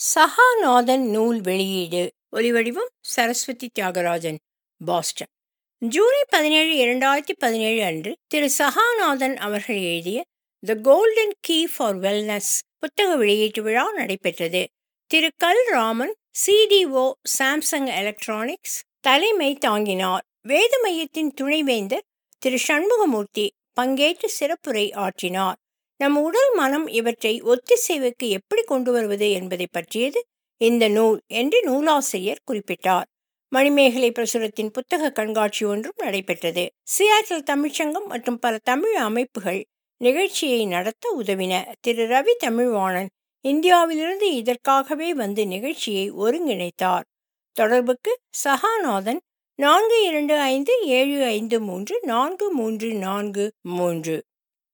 சகாநாதன் நூல் வெளியீடு ஒலிவடிவம் சரஸ்வதி தியாகராஜன் பாஸ்டன் ஜூலை பதினேழு இரண்டாயிரத்தி பதினேழு அன்று திரு சகாநாதன் அவர்கள் எழுதிய the golden key for wellness புத்தக வெளியீட்டு விழா நடைபெற்றது திரு கல் ராமன் சிடிஓ சாம்சங் எலக்ட்ரானிக்ஸ் தலைமை தாங்கினார் வேத மையத்தின் துணைவேந்தர் திரு சண்முகமூர்த்தி பங்கேற்று சிறப்புரை ஆற்றினார் நம் உடல் மனம் இவற்றை ஒத்திசைவுக்கு எப்படி கொண்டு வருவது என்பதை பற்றியது இந்த நூல் என்று நூலாசிரியர் குறிப்பிட்டார் மணிமேகலை பிரசுரத்தின் புத்தக கண்காட்சி ஒன்றும் நடைபெற்றது சியாட்டல் தமிழ்ச்சங்கம் மற்றும் பல தமிழ் அமைப்புகள் நிகழ்ச்சியை நடத்த உதவின திரு ரவி தமிழ்வாணன் இந்தியாவிலிருந்து இதற்காகவே வந்து நிகழ்ச்சியை ஒருங்கிணைத்தார் தொடர்புக்கு சகாநாதன் நான்கு இரண்டு ஐந்து ஏழு ஐந்து மூன்று நான்கு மூன்று நான்கு மூன்று